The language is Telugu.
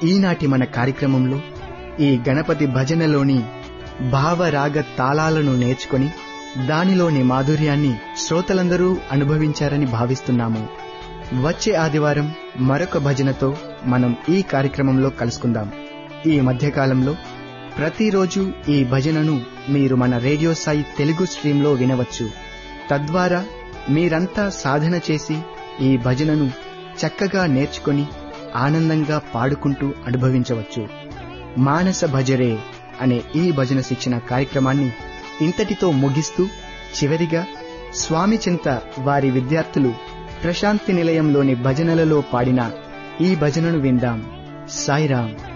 ఈనాటి మన కార్యక్రమంలో ఈ గణపతి భజనలోని భావరాగ తాళాలను నేర్చుకొని దానిలోని మాధుర్యాన్ని శ్రోతలందరూ అనుభవించారని భావిస్తున్నాము వచ్చే ఆదివారం మరొక భజనతో మనం ఈ కార్యక్రమంలో కలుసుకుందాం ఈ మధ్యకాలంలో ప్రతిరోజు ఈ భజనను మీరు మన రేడియో సాయి తెలుగు స్ట్రీంలో వినవచ్చు తద్వారా మీరంతా సాధన చేసి ఈ భజనను చక్కగా నేర్చుకొని ఆనందంగా పాడుకుంటూ అనుభవించవచ్చు మానస భజరే అనే ఈ భజన శిక్షణ కార్యక్రమాన్ని ఇంతటితో ముగిస్తూ చివరిగా స్వామి చింత వారి విద్యార్థులు ప్రశాంతి నిలయంలోని భజనలలో పాడిన ఈ భజనను విందాం సాయిరాం